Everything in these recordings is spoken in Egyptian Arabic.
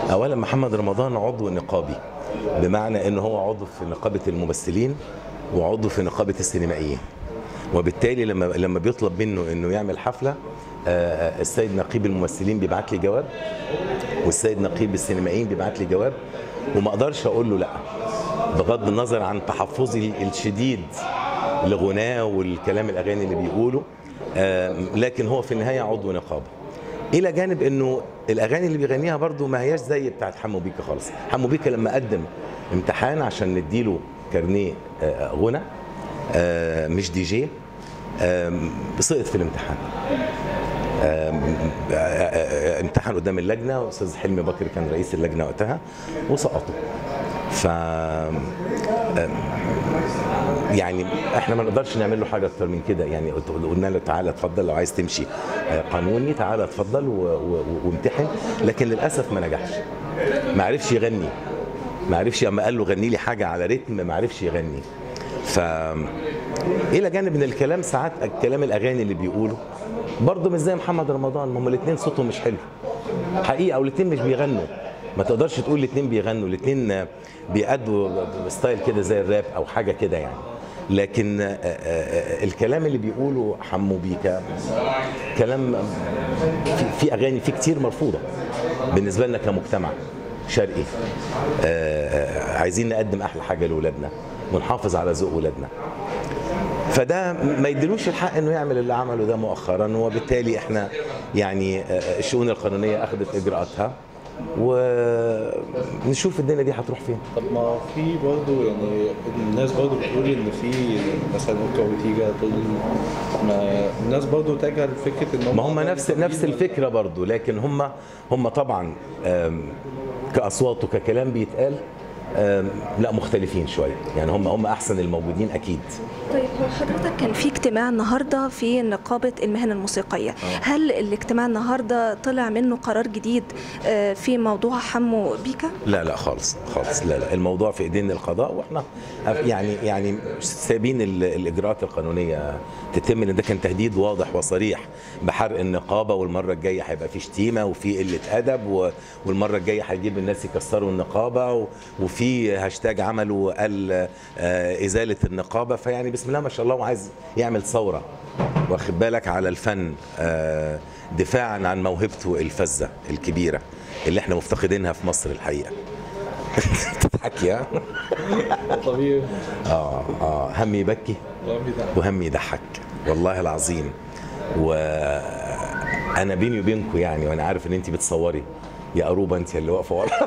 اولا محمد رمضان عضو نقابي بمعنى ان هو عضو في نقابه الممثلين وعضو في نقابه السينمائيين وبالتالي لما لما بيطلب منه انه يعمل حفله آه، السيد نقيب الممثلين بيبعت لي جواب والسيد نقيب السينمائيين بيبعت لي جواب وما اقدرش اقول له لا بغض النظر عن تحفظي الشديد لغناه والكلام الاغاني اللي بيقوله آه، لكن هو في النهايه عضو نقابه الى جانب انه الاغاني اللي بيغنيها برضو ما هياش زي بتاعت حمو بيكا خالص حمو بيكا لما قدم امتحان عشان نديله كارنيه آه، غنى آه، مش دي جي آم، سقط في الامتحان آم، آه، آه، امتحن قدام اللجنه واستاذ حلمي بكر كان رئيس اللجنه وقتها وسقطوا ف آم، يعني احنا ما نقدرش نعمل له حاجه اكتر من كده يعني قلت- قلنا له تعالى اتفضل لو عايز تمشي آه، قانوني تعالى اتفضل و- و- وامتحن لكن للاسف ما نجحش ما عرفش يغني ما عرفش اما قال له غني لي حاجه على رتم ما عرفش يغني ف الى جانب ان الكلام ساعات الكلام الاغاني اللي بيقوله برضه مش زي محمد رمضان ما هم الاثنين صوتهم مش حلو حقيقه او الاثنين مش بيغنوا ما تقدرش تقول الاثنين بيغنوا الاثنين بيأدوا ستايل كده زي الراب او حاجه كده يعني لكن آه، آه، آه، الكلام اللي بيقوله حمو بيكا كلام في, في اغاني في كتير مرفوضه بالنسبه لنا كمجتمع شرقي آه، آه، عايزين نقدم احلى حاجه لاولادنا ونحافظ على ذوق ولادنا فده ما يديلوش الحق انه يعمل اللي عمله ده مؤخرا وبالتالي احنا يعني آه، الشؤون القانونيه اخذت اجراءاتها ونشوف الدنيا دي هتروح فين طب ما في برضه يعني الناس برضه بتقول ان في مثلا اوكا وتيجا تقول ما الناس برضه تجهل فكره ان هم ما هم نفس نفس الفكره برضو لكن هم هم طبعا آم، كاصوات وككلام بيتقال آم، لا مختلفين شويه يعني هم هم احسن الموجودين اكيد طيب هو حضرتك كان في اجتماع النهارده في نقابه المهن الموسيقيه هل الاجتماع النهارده طلع منه قرار جديد آه، في موضوع حمو بيكا لا لا خالص خالص لا لا الموضوع في ايدين القضاء واحنا يعني يعني سايبين ال- الاجراءات القانونيه تتم لان ده كان تهديد واضح وصريح بحرق النقابه والمره الجايه هيبقى في شتيمه وفي قله ادب و- والمره الجايه هيجيب الناس يكسروا النقابه و- وفي هاشتاج عملوا قال آه، ازاله النقابه فيعني بسم الله ما شاء الله وعايز يعمل ثوره واخد بالك على الفن آه، دفاعا عن موهبته الفذه الكبيره اللي احنا مفتقدينها في مصر الحقيقه تضحكي ها طبيعي اه اه همي يبكي وهمي يضحك والله العظيم وانا بيني وبينكم يعني وانا عارف ان انت بتصوري يا قروبه انت اللي واقفه ورا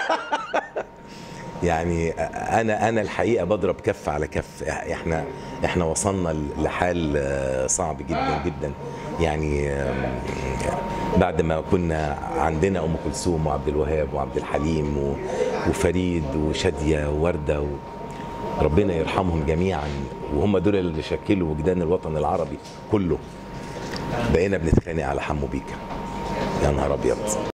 يعني انا انا الحقيقه بضرب كف على كف احنا احنا وصلنا لحال آه، صعب جدا جدا يعني آم، بعد ما كنا عندنا ام كلثوم وعبد الوهاب وعبد الحليم و- وفريد وشاديه وورده و ربنا يرحمهم جميعا وهم دول اللي شكلوا وجدان الوطن العربي كله بقينا بنتخانق على حمو بيكا يا نهار ابيض